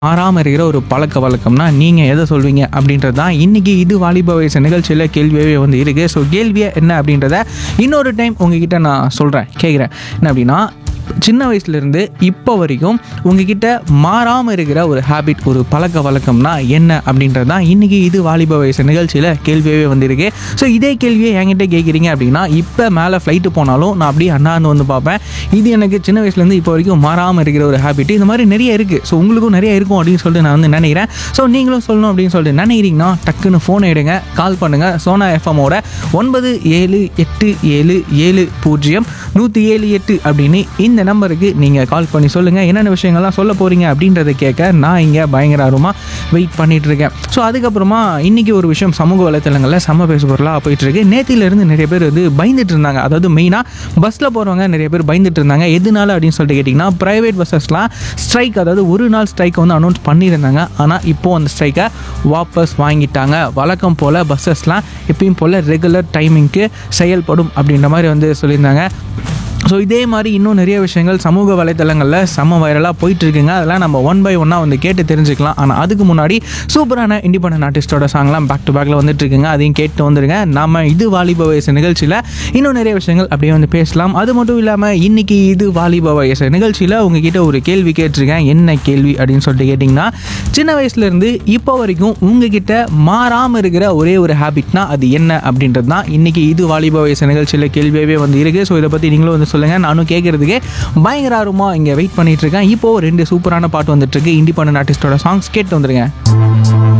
மாறாமல் இருக்கிற ஒரு பழக்க வழக்கம்னா நீங்கள் எதை சொல்வீங்க அப்படின்றது தான் இன்றைக்கி இது வாலிப வயசு நிகழ்ச்சியில் கேள்வியாகவே வந்து இருக்குது ஸோ கேள்வியே என்ன அப்படின்றத இன்னொரு டைம் உங்ககிட்ட நான் சொல்கிறேன் கேட்குறேன் என்ன அப்படின்னா சின்ன வயசுலேருந்து இப்போ வரைக்கும் உங்ககிட்ட மாறாமல் இருக்கிற ஒரு ஹேபிட் ஒரு பழக்க வழக்கம்னா என்ன அப்படின்றது தான் இன்றைக்கி இது வாலிப வயசு நிகழ்ச்சியில் கேள்வியாகவே வந்திருக்கு ஸோ இதே கேள்வியை என்கிட்ட கேட்குறீங்க அப்படின்னா இப்போ மேலே ஃப்ளைட்டு போனாலும் நான் அப்படியே அண்ணாந்து வந்து பார்ப்பேன் இது எனக்கு சின்ன வயசுலேருந்து இப்போ வரைக்கும் மாறாமல் இருக்கிற ஒரு ஹேபிட் இந்த மாதிரி நிறைய இருக்குது ஸோ உங்களுக்கும் நிறைய இருக்கும் அப்படின்னு சொல்லிட்டு நான் வந்து நினைக்கிறேன் ஸோ நீங்களும் சொல்லணும் அப்படின்னு சொல்லிட்டு நினைக்கிறீங்கன்னா டக்குன்னு ஃபோன் எடுங்க கால் பண்ணுங்கள் சோனா எஃப்எம்மோட ஒன்பது ஏழு எட்டு ஏழு ஏழு பூஜ்ஜியம் நூற்றி ஏழு எட்டு அப்படின்னு இந்த நம்பருக்கு நீங்கள் கால் பண்ணி சொல்லுங்கள் என்னென்ன விஷயங்கள்லாம் சொல்ல போகிறீங்க அப்படின்றத கேட்க நான் இங்கே பயங்கர ஆர்வமாக வெயிட் பண்ணிட்டு இருக்கேன் ஸோ அதுக்கப்புறமா இன்றைக்கி ஒரு விஷயம் சமூக வலைத்தளங்களில் செம்ம பேசு பொருளாக போயிட்டு இருக்கு நேத்திலேருந்து நிறைய பேர் வந்து பயந்துட்டு இருந்தாங்க அதாவது மெயினாக பஸ்ஸில் போகிறவங்க நிறைய பேர் பயந்துட்டு இருந்தாங்க எதனால அப்படின்னு சொல்லிட்டு கேட்டிங்கன்னா ப்ரைவேட் பஸ்ஸஸ்லாம் ஸ்ட்ரைக் அதாவது ஒரு நாள் ஸ்ட்ரைக் வந்து அனௌன்ஸ் பண்ணியிருந்தாங்க ஆனால் இப்போது அந்த ஸ்ட்ரைக்கை வாபஸ் வாங்கிட்டாங்க வழக்கம் போல் பஸ்ஸஸ்லாம் எப்பயும் போல் ரெகுலர் டைமிங்க்கு செயல்படும் அப்படின்ற மாதிரி வந்து சொல்லியிருந்தாங்க ஸோ இதே மாதிரி இன்னும் நிறைய விஷயங்கள் சமூக வலைத்தளங்களில் செம்ம வைரலாக போயிட்டு இருக்குங்க அதெல்லாம் நம்ம ஒன் பை ஒன்னாக வந்து கேட்டு தெரிஞ்சுக்கலாம் ஆனால் அதுக்கு முன்னாடி சூப்பரான இண்டிபெண்டன்ட் ஆர்டிஸ்டோட சாங்லாம் பேக் டு பேக்கில் வந்துட்டு இருக்குங்க அதையும் கேட்டு வந்துருங்க நம்ம இது வாலிப வயசு நிகழ்ச்சியில் இன்னும் நிறைய விஷயங்கள் அப்படியே வந்து பேசலாம் அது மட்டும் இல்லாமல் இன்னைக்கு இது வாலிப வயசு நிகழ்ச்சியில் உங்ககிட்ட ஒரு கேள்வி கேட்டிருக்கேன் என்ன கேள்வி அப்படின்னு சொல்லிட்டு கேட்டிங்கன்னா சின்ன வயசுலேருந்து இப்போ வரைக்கும் உங்ககிட்ட மாறாமல் இருக்கிற ஒரே ஒரு ஹேபிட்னா அது என்ன அப்படின்றது தான் இன்னைக்கு இது வாலிப வயசு நிகழ்ச்சியில் கேள்வியாகவே வந்து இருக்குது ஸோ இதை பற்றி நீங்களும் வந்து சொல்லுங்கள் நானும் கேட்குறதுக்கே பயங்கர ஆர்வமாக இங்கே வெயிட் பண்ணிட்டு இருக்கேன் இப்போது ரெண்டு சூப்பரான பாட்டு வந்துட்டு இருக்கு இண்டிபெண்டன்ட் ஆர்டிஸ்டோட சாங்ஸ் கேட்டு வந்துருங்க